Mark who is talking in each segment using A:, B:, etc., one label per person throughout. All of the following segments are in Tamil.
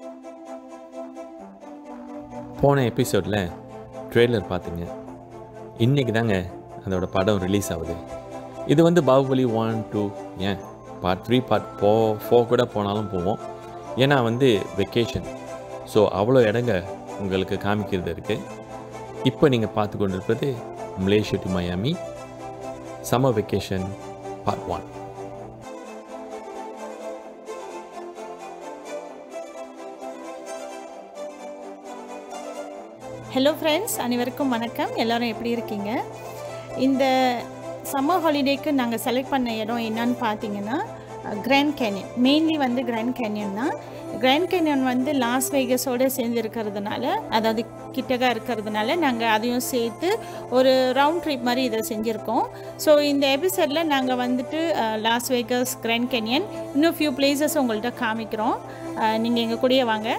A: போன எபிசோடில் ட்ரெய்லர் பார்த்துங்க இன்றைக்கி தாங்க அதோட படம் ரிலீஸ் ஆகுது இது வந்து பாகுபலி ஒன் டூ ஏன் பார்ட் த்ரீ பார்ட் போ ஃபோர் கூட போனாலும் போவோம் ஏன்னா வந்து வெக்கேஷன் ஸோ அவ்வளோ இடங்க உங்களுக்கு காமிக்கிறது இருக்குது இப்போ நீங்கள் பார்த்து கொண்டிருப்பது Malaysia to Miami summer vacation part one
B: hello friends அனைவருக்கும் வணக்கம் எல்லாரும் எப்படி இருக்கீங்க இந்த சம்மர் ஹாலிடேக்கு நாங்கள் செலக்ட் பண்ண இடம் என்னன்னு பார்த்தீங்கன்னா கிராண்ட் கேனியன் மெயின்லி வந்து கிராண்ட் கேனியன் தான் கிராண்ட் கேனியன் வந்து லாஸ் வேகஸோடு சேர்ந்து இருக்கிறதுனால அதாவது கிட்டகா இருக்கிறதுனால நாங்கள் அதையும் சேர்த்து ஒரு ரவுண்ட் ட்ரிப் மாதிரி இதை செஞ்சுருக்கோம் ஸோ இந்த எபிசோடில் நாங்கள் வந்துட்டு அஹ், லாஸ் வேகஸ் கிராண்ட் கேனியன் இன்னும் ஃபியூ பிளேசஸ் உங்கள்கிட்ட காமிக்கிறோம் நீங்கள் எங்கள் கூடயே வாங்க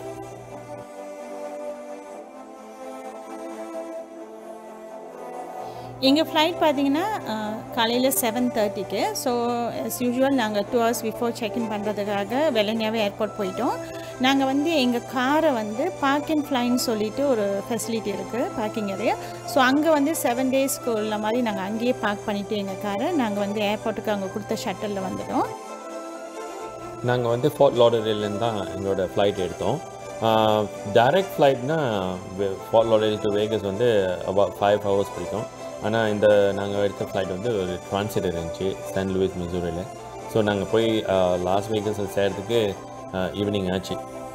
B: எங்கள் ஃப்ளைட் பார்த்தீங்கன்னா காலையில் செவன் தேர்ட்டிக்கு ஸோ as யூஷுவல் நாங்கள் டூ ஹவர்ஸ் பிஃபோர் செக்இன் பண்ணுறதுக்காக வெள்ளனியாவே ஏர்போர்ட் போயிட்டோம் நாங்கள் வந்து எங்கள் காரை வந்து பார்க் அண்ட் ஃப்ளைன்னு சொல்லிட்டு ஒரு ஃபெசிலிட்டி இருக்குது பார்க்கிங் ஏரியா ஸோ அங்கே வந்து செவன் டேஸ்க்கு உள்ள மாதிரி நாங்கள் அங்கேயே பார்க் பண்ணிவிட்டு எங்கள் காரை நாங்கள் வந்து ஏர்போர்ட்டுக்கு அங்கே கொடுத்த ஷட்டலில் வந்துட்டோம்
A: நாங்கள் வந்து ஃபோர்ட் லாடரேலேருந்து தான் எங்களோட ஃப்ளைட் எடுத்தோம் டைரக்ட் ஃப்ளைட்னா ஃபோர்ட் லாடரேல் டு வேகஸ் வந்து about ஃபைவ் ஹவர்ஸ் பிடிக்கும் ஆனால் இந்த நாங்கள் எடுத்த ஃப்ளைட் வந்து ஒரு ட்ரான்சிட் இருந்துச்சு சென்ட் லூயிஸ் மிசூரியில் ஸோ நாங்கள் போய் லாஸ் வேகஸில் சேர்றதுக்கு ஈவினிங் ஆச்சு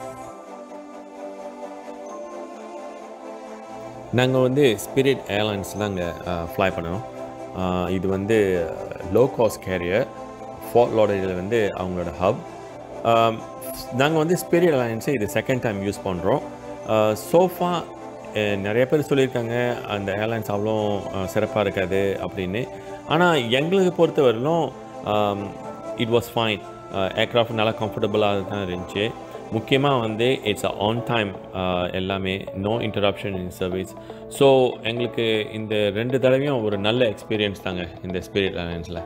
A: நாங்கள் வந்து ஸ்பிரிட் ஏர்லைன்ஸ் தாங்க ஃப்ளை பண்ணோம் அஹ், இது வந்து லோ காஸ்ட் கேரியர் ஃபோர்ட் லாடரில் வந்து அவங்களோட ஹப் நாங்கள் வந்து ஸ்பிரிட் ஏர்லைன்ஸை இது செகண்ட் டைம் யூஸ் பண்ணுறோம் சோஃபா நிறைய பேர் சொல்லியிருக்காங்க அந்த ஏர்லைன்ஸ் அவ்வளோ சிறப்பாக இருக்காது அப்படின்னு ஆனால் எங்களுக்கு பொறுத்தவரையிலும் இட் வாஸ் ஃபைன் ஏர்க்ராஃப்ட் நல்லா கம்ஃபர்டபுளாக தான் இருந்துச்சு முக்கியமாக வந்து இட்ஸ் ஆன் டைம் எல்லாமே no interruption in service so எங்களுக்கு இந்த ரெண்டு தடவையும் ஒரு நல்ல எக்ஸ்பீரியன்ஸ் தாங்க இந்த ஸ்பிரிட் ஏர்லைன்ஸில்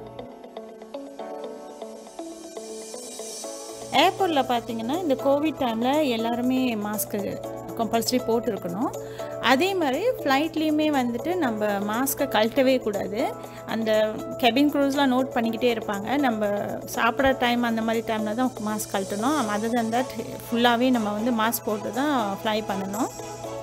B: ஏர்போர்ட்டில் பார்த்தீங்கன்னா இந்த கோவிட் டைமில் எல்லாருமே மாஸ்க்கு கம்பல்சரி போட்டிருக்கணும் அதே மாதிரி ஃப்ளைட்லேயுமே வந்துட்டு நம்ம மாஸ்க்கை கழட்டவே கூடாது அந்த கெபின் க்ரூஸ்லாம் நோட் பண்ணிக்கிட்டே இருப்பாங்க நம்ம சாப்பிட்ற டைம் அந்த மாதிரி டைமில் தான் மாஸ்க் கழட்டணும் அதர் தன் தட் ஃபுல்லாகவே நம்ம வந்து மாஸ்க் போட்டு தான் ஃப்ளை பண்ணணும்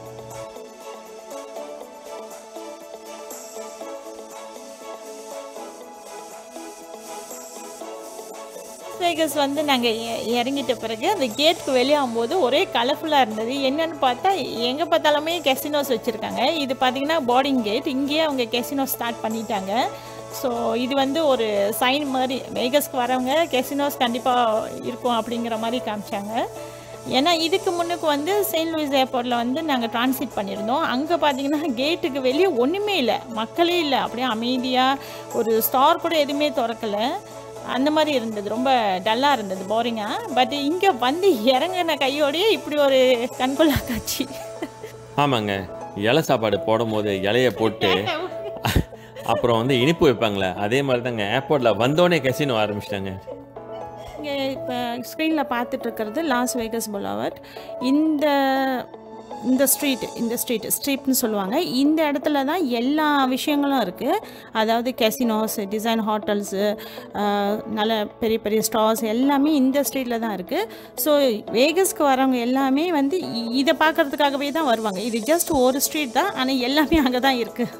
B: வேகஸ் வந்து நாங்கள் இறங்கிட்ட பிறகு அந்த கேட்டுக்கு வெளியே ஆகும்போது ஒரே கலர்ஃபுல்லாக இருந்தது என்னன்னு பார்த்தா எங்கே பார்த்தாலுமே கெசினோஸ் வச்சுருக்காங்க இது பார்த்தீங்கன்னா போர்டிங் கேட் இங்கேயே அவங்க கெசினோஸ் ஸ்டார்ட் பண்ணிட்டாங்க ஸோ இது வந்து ஒரு சைன் மாதிரி வேகஸ்க்கு வரவங்க கெசினோஸ் கண்டிப்பாக இருக்கும் அப்படிங்கிற மாதிரி காமிச்சாங்க ஏன்னா இதுக்கு முன்னுக்கு வந்து செயின்ட் லூயிஸ் ஏர்போர்ட்டில் வந்து நாங்கள் டிரான்சிட் பண்ணியிருந்தோம் அங்கே பார்த்தீங்கன்னா கேட்டுக்கு வெளியே ஒன்றுமே இல்லை மக்களே இல்லை அப்படியே அமைதியாக ஒரு ஸ்டார் கூட எதுவுமே திறக்கலை அந்த மாதிரி இருந்தது ரொம்ப டல்லாக இருந்தது போரிங்காக பட் இங்கே வந்து இறங்கின கையோடையே இப்படி ஒரு கண்கொள்ளா காட்சி
A: ஆமாங்க இலை சாப்பாடு போடும்போது இலைய போட்டு அப்புறம் வந்து இனிப்பு வைப்பாங்களே அதே மாதிரி தாங்க ஏர்போர்ட்டில் வந்தோடனே கெசினோ ஆரம்பிச்சிட்டாங்க
B: இங்கே இப்போ ஸ்க்ரீனில் பார்த்துட்டு இருக்கிறது லாஸ் வேகஸ் பொலாவட் இந்த இந்த ஸ்ட்ரீட் இந்த ஸ்ட்ரீட் ஸ்ட்ரீட்னு சொல்லுவாங்க இந்த இடத்துல தான் எல்லா விஷயங்களும் இருக்குது அதாவது கெசினோஸ் டிசைன் ஹோட்டல்ஸு நல்ல பெரிய பெரிய ஸ்டார்ஸ் எல்லாமே இந்த ஸ்ட்ரீட்டில் தான் இருக்குது ஸோ வேகஸ்க்கு வரவங்க எல்லாமே வந்து இ- இதை பார்க்கறதுக்காகவே தான் வருவாங்க இது ஜஸ்ட் ஒரு ஸ்ட்ரீட் தான் ஆனால் எல்லாமே அங்கே தான் இருக்குது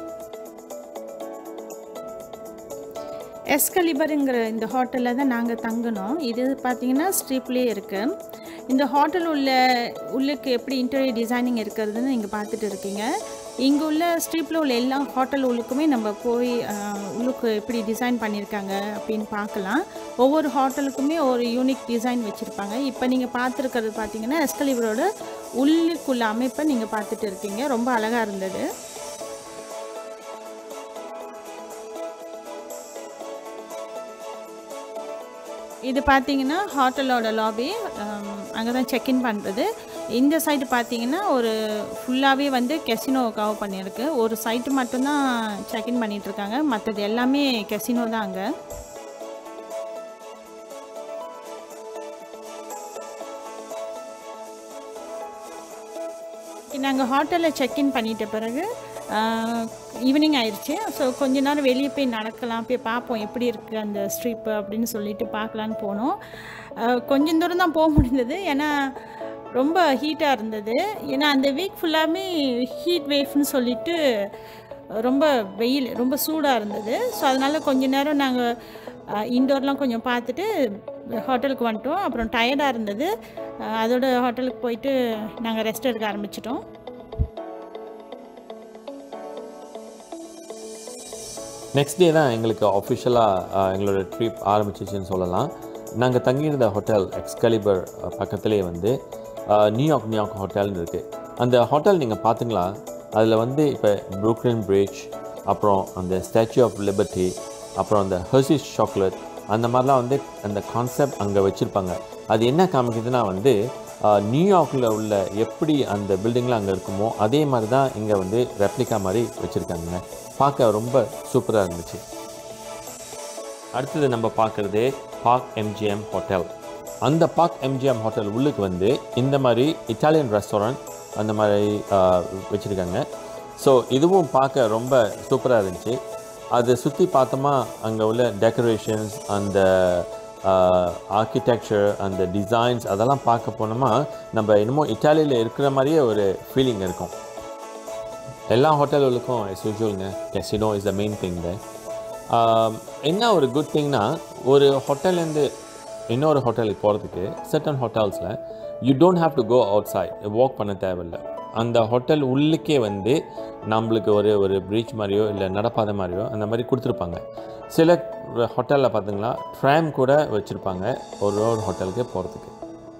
B: எஸ்கலிபருங்கிற இந்த ஹோட்டலில் தான் நாங்கள் தங்கினோம் இது பார்த்தீங்கன்னா ஸ்ட்ரீப்லேயே இருக்குது இந்த ஹோட்டல் உள்ள உள்ளுக்கு எப்படி இன்டீரியர் டிசைனிங் இருக்கிறதுன்னு நீங்கள் பார்த்துட்டு இருக்கீங்க இங்கே உள்ள ஸ்ட்ரீப்பில் உள்ள எல்லா ஹோட்டல் உள்ளுக்குமே நம்ம போய் அஹ், உள்ளுக்கு எப்படி டிசைன் பண்ணியிருக்காங்க அப்படின்னு பார்க்கலாம் ஒவ்வொரு ஹோட்டலுக்குமே ஒரு யூனிக் டிசைன் வச்சுருப்பாங்க இப்போ நீங்கள் பார்த்துருக்கிறது பார்த்தீங்கன்னா எஸ்கலிபரோட உள்ளுக்குள்ள அமைப்பை நீங்கள் பார்த்துட்டு இருக்கீங்க ரொம்ப அழகாக இருந்தது இது பார்த்தீங்கன்னா ஹோட்டலோட லாபி அங்கே தான் செக்இன் பண்ணுறது இந்த சைடு பார்த்தீங்கன்னா ஒரு ஃபுல்லாகவே வந்து கெசினோ கவர் பண்ணியிருக்கு ஒரு சைட்டு மட்டும்தான் செக்இன் பண்ணிகிட்ருக்காங்க மற்றது எல்லாமே கெசினோ தான் அங்கே நாங்கள் ஹோட்டலில் செக்இன் பண்ணிட்ட பிறகு ஈவினிங் ஆயிடுச்சு ஸோ கொஞ்ச நேரம் வெளியே போய் நடக்கலாம் போய் பார்ப்போம் எப்படி இருக்குது அந்த ஸ்ட்ரீப்பு அப்படின்னு சொல்லிட்டு பார்க்கலான்னு போனோம் ஆஹ் கொஞ்சம் தூரம் தான் போக முடிந்தது ஏன்னா ரொம்ப ஹீட்டாக இருந்தது ஏன்னா அந்த வீக் ஃபுல்லாமே ஹீட் வேவ்னு சொல்லிட்டு ரொம்ப வெயில் ரொம்ப சூடாக இருந்தது ஸோ அதனால் கொஞ்ச நேரம் நாங்கள் இன்டோர்லாம் கொஞ்சம் பார்த்துட்டு ஹோட்டலுக்கு வந்துட்டோம் அப்புறம் டயர்டாக இருந்தது அஹ் அதோட ஹோட்டலுக்கு போயிட்டு நாங்கள் ரெஸ்ட் எடுக்க ஆரம்பிச்சிட்டோம்
A: நெக்ஸ்ட் டே தான் எங்களுக்கு அஃபிஷியலாக எங்களோட ட்ரிப் ஆரம்பிச்சிச்சுன்னு சொல்லலாம் நாங்கள் தங்கியிருந்த ஹோட்டல் எக்ஸ்கலிபர் பக்கத்துலேயே வந்து அஹ், நியூயார்க் நியூயார்க் ஹோட்டல்னு இருக்குது அந்த ஹோட்டல் நீங்கள் பார்த்துங்களா அதில் வந்து இப்போ ப்ரூக்லின் பிரிட்ஜ் அப்புறம் அந்த ஸ்டாச்சு ஆஃப் லிபர்ட்டி அப்புறம் அந்த ஹர்சிஸ் சாக்லேட் அந்த மாதிரிலாம் வந்து அந்த கான்செப்ட் அங்கே வச்சுருப்பாங்க அது என்ன காமிக்குதுன்னா வந்து அஹ், நியூயார்க்கில் உள்ள எப்படி அந்த பில்டிங்லாம் அங்கே இருக்குமோ அதே மாதிரி தான் இங்கே வந்து ரெப்ளிகா மாதிரி வச்சுருக்காங்க பார்க்க ரொம்ப சூப்பராக இருந்துச்சு அடுத்தது நம்ம பார்க்குறது பார்க் எம்ஜிஎம் ஹோட்டல் அந்த பார்க் எம்ஜிஎம் ஹோட்டல் உள்ளுக்கு வந்து இந்த மாதிரி இட்டாலியன் ரெஸ்டாரண்ட் அந்த மாதிரி வச்சுருக்காங்க ஸோ இதுவும் பார்க்க ரொம்ப சூப்பராக இருந்துச்சு அதை சுற்றி பார்த்தோமா அங்கே உள்ள டெக்கரேஷன்ஸ் அந்த ஆர்கிடெக்சர் அந்த டிசைன்ஸ் அதெல்லாம் பார்க்க போனோமா நம்ம என்னமோ இட்டாலியில் இருக்கிற மாதிரியே ஒரு ஃபீலிங் இருக்கும் எல்லா ஹோட்டல்களுக்கும் எஸ் யூஷுவலுங்க casino is the main thing என்ன ஒரு குட் திங்னா ஒரு ஹோட்டல்லேருந்து இன்னொரு ஹோட்டலுக்கு போகிறதுக்கு certain ஹோட்டல்ஸில் you don't have to go outside walk பண்ண தேவையில்ல அந்த ஹோட்டல் உள்ளுக்கே வந்து நம்மளுக்கு ஒரு ஒரு ப்ரீச் மாதிரியோ இல்லை நடப்பாதை மாதிரியோ அந்த மாதிரி கொடுத்துருப்பாங்க சில ஹோட்டலில் பார்த்தீங்களா ட்ராம் கூட வச்சுருப்பாங்க ஒரு ஒரு ஹோட்டலுக்கு போகிறதுக்கு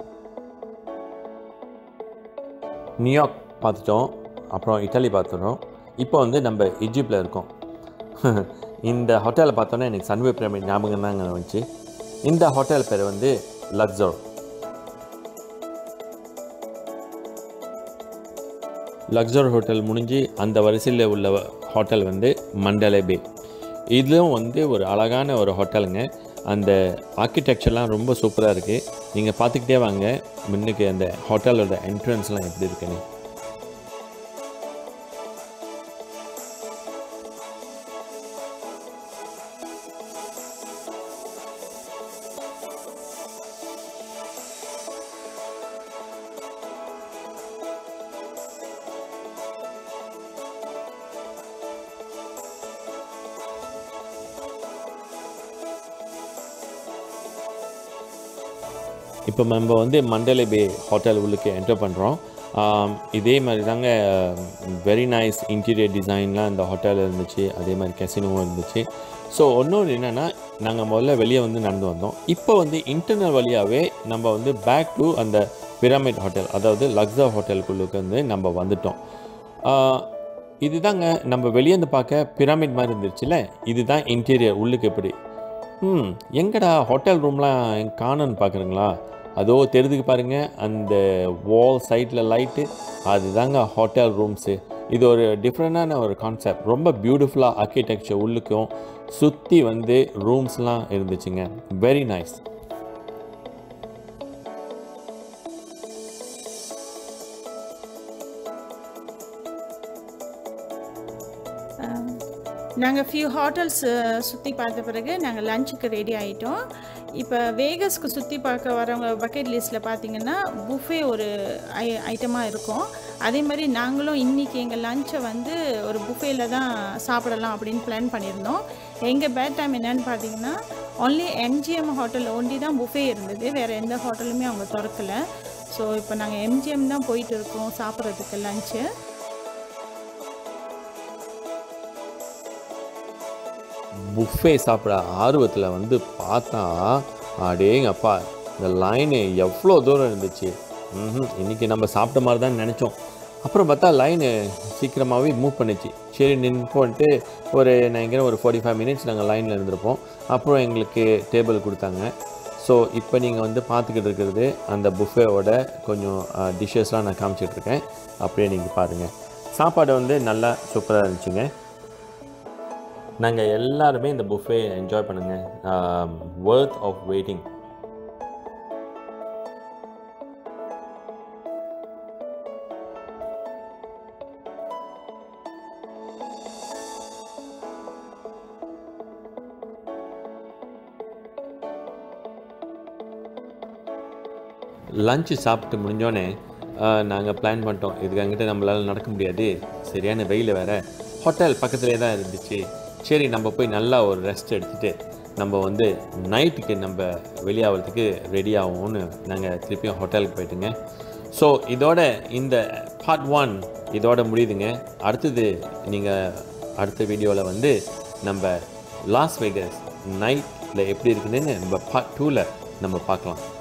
A: நியூயார்க் பார்த்துட்டோம் அப்புறம் இட்டாலி பார்த்துட்டோம் இப்போ வந்து நம்ம இஜிப்டில் இருக்கோம் இந்த ஹோட்டலை பார்த்தோன்னே எனக்கு சன்வே பிரமிட் ஞாபகம் தாங்க வந்துச்சு இந்த ஹோட்டல் பேர் வந்து லக்ஸோர் லக்ஸர் ஹோட்டல் முடிஞ்சு அந்த வரிசையில் உள்ள ஹோட்டல் வந்து மண்டலே பே இதுவும் வந்து ஒரு அழகான ஒரு ஹோட்டலுங்க அந்த ஆர்கிடெக்சர்லாம் ரொம்ப சூப்பராக இருக்குது நீங்கள் பார்த்துக்கிட்டே வாங்க முன்னுக்கு அந்த ஹோட்டலோட என்ட்ரன்ஸ்லாம் எப்படி இருக்குன்னு இப்போ நம்ம வந்து மண்டலே பே ஹோட்டல் உள்ளுக்கு என்டர் பண்ணுறோம் இதே மாதிரி தாங்க வெரி நைஸ் இன்டீரியர் டிசைன்லாம் இந்த ஹோட்டலில் இருந்துச்சு அதே மாதிரி கெசினோவும் இருந்துச்சு ஸோ இன்னொன்று என்னென்னா நாங்கள் முதல்ல வெளியே வந்து நடந்து வந்தோம் இப்போ வந்து இன்டர்னல் வழியாகவே நம்ம வந்து பேக் டு அந்த பிரமிட் ஹோட்டல் அதாவது லக்ஸா ஹோட்டலுக்குள்ளுக்கு வந்து நம்ம வந்துட்டோம் ஆஹ், இதுதாங்க நம்ம வெளியேந்து பார்க்க பிரமிட் மாதிரி இருந்துச்சுல்ல இதுதான் இன்டீரியர் உள்ளுக்கு எப்படி ம் எங்கடா ஹோட்டல் ரூம்லாம் காணுன்னு பார்க்குறீங்களா அதோ தெரிதுக்கு பாருங்க அந்த வால் சைடில் லைட்டு அதுதாங்க ஹோட்டல் ரூம்ஸு இது ஒரு டிஃப்ரெண்டான ஒரு கான்செப்ட் ரொம்ப பியூட்டிஃபுல்லாக ஆர்கிடெக்சர் உள்ளுக்கும் சுற்றி வந்து ரூம்ஸ்லாம் இருந்துச்சுங்க வெரி நைஸ்
B: நாங்கள் ஃபியூ ஹோட்டல்ஸ் சுற்றி பார்த்த பிறகு நாங்கள் லஞ்சுக்கு ரெடி ஆகிட்டோம் இப்போ வேகஸ்க்கு சுற்றி பார்க்க வரவங்க பக்கெட் லிஸ்ட்டில் பார்த்தீங்கன்னா புஃபே ஒரு ஐ ஐட்டமாக இருக்கும் அதே மாதிரி நாங்களும் இன்றைக்கி எங்கள் லஞ்சை வந்து ஒரு புஃபேயில் தான் சாப்பிடலாம் அப்படின்னு பிளான் பண்ணியிருந்தோம் எங்கள் பேட் டைம் என்னன்னு பார்த்தீங்கன்னா ஒன்லி எம்ஜிஎம் ஹோட்டலில் ஒண்டி தான் புஃபே இருந்தது வேறு எந்த ஹோட்டலுமே அவங்க திறக்கலை ஸோ இப்போ நாங்கள் எம்ஜிஎம் தான் போயிட்டு இருக்கோம் சாப்பிட்றதுக்கு லஞ்சு
A: புஃபே சாப்பிட ஆர்வத்தில் வந்து பார்த்தா அடேங்கப்பா இந்த லைனு எவ்வளோ தூரம் இருந்துச்சு ம் இன்றைக்கி நம்ம சாப்பிட்ட மாதிரி தான் நினச்சோம் அப்புறம் பார்த்தா லைனு சீக்கிரமாகவே மூவ் பண்ணுச்சு சரி நின்று போன்ட்டு ஒரு நினைக்கிறேன் ஒரு ஃபார்ட்டி ஃபைவ் மினிட்ஸ் நாங்கள் லைனில் இருந்திருப்போம் அப்புறம் எங்களுக்கு டேபிள் கொடுத்தாங்க ஸோ இப்போ நீங்கள் வந்து பார்த்துக்கிட்டு இருக்கிறது அந்த புஃபேவோட கொஞ்சம் டிஷ்ஷஸ்லாம் நான் காமிச்சிட்ருக்கேன் அப்படியே நீங்கள் பாருங்கள் சாப்பாடு வந்து நல்லா சூப்பராக இருந்துச்சுங்க நாங்கள் எல்லாருமே இந்த புஃபே என்ஜாய் பண்ணுங்க வேர்த் ஆஃப் வெயிட்டிங் லஞ்சு சாப்பிட்டு முடிஞ்சோடனே நாங்கள் பிளான் பண்ணிட்டோம் இதுக்கு அங்கிட்ட நம்மளால் நடக்க முடியாது சரியான வெயில் வேறு ஹோட்டல் பக்கத்துலேயே தான் இருந்துச்சு சரி நம்ம போய் நல்லா ஒரு ரெஸ்ட் எடுத்துகிட்டு நம்ம வந்து நைட்டுக்கு நம்ம வெளியாகிறதுக்கு ரெடி ஆகும்னு நாங்கள் திருப்பியும் ஹோட்டலுக்கு போயிட்டுங்க ஸோ இதோட இந்த பார்ட் ஒன் இதோட முடியுதுங்க அடுத்தது நீங்கள் அடுத்த வீடியோவில் வந்து நம்ம லாஸ் வேகஸ் நைட்டில் எப்படி இருக்குதுன்னு நம்ம பார்ட் டூவில் நம்ம பார்க்கலாம்